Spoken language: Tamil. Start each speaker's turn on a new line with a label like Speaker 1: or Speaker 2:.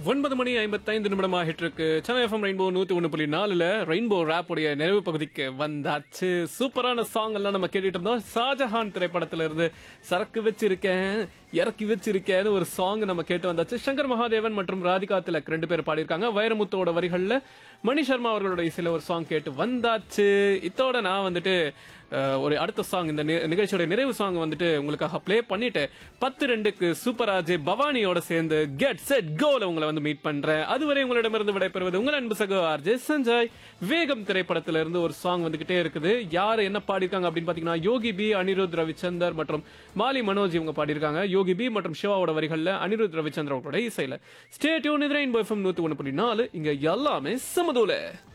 Speaker 1: ஒன்பது மணி ஐம்பத்தைந்து நிமிடம் ஆகிட்டு இருக்கு சென்னை எஃப்எம் ரெயின்போ நூத்தி ஒன்று புள்ளி நாலுல ரெயின்போ ரேப் உடைய நிறைவு பகுதிக்கு வந்தாச்சு சூப்பரான சாங் எல்லாம் நம்ம கேட்டுட்டு இருந்தோம் ஷாஜஹான் திரைப்படத்துல இருந்து சரக்கு வச்சிருக்கேன் இறக்கி வச்சிருக்கேன்னு ஒரு சாங் நம்ம கேட்டு வந்தாச்சு சங்கர் மகாதேவன் மற்றும் ராதிகா திலக் ரெண்டு பேர் பாடியிருக்காங்க வைரமுத்துவோட வரிகள்ல மணி சர்மா அவர்களோட இசையில ஒரு சாங் கேட்டு வந்தாச்சு இத்தோட நான் வந்துட்டு அஹ், ஒரு அடுத்த சாங் இந்த நி- நிகழ்ச்சியோட நிறைவு சாங் வந்துட்டு உங்களுக்காக ப்ளே பண்ணிட்டு பத்து ரெண்டுக்கு சூப்பர் ஆஜே பவானியோட சேர்ந்து கெட் செட் கோல உங்களை வந்து மீட் பண்றேன் அதுவரை உங்களிடமிருந்து விடைபெறுவது உங்கள் அன்பு சகோ ஆர்ஜே சஞ்சய் வேகம் திரைப்படத்துல இருந்து ஒரு சாங் வந்துகிட்டே இருக்குது யார் என்ன பாடியிருக்காங்க அப்படின்னு பாத்தீங்கன்னா யோகி பி அனிருத் ரவிச்சந்தர் மற்றும் மாலி மனோஜ் இவங்க பாடியிருக்காங்க யோகி பி மற்றும் சிவாவோட வரிகள்ல அனிருத் ரவிச்சந்தர் அவங்களோட இசையில ஸ்டே டியூன் இது ரெயின்போ எஃப்எம் நூத்தி ஒன்று புள்ளி நாலு இங்க எல்லாமே சமதூல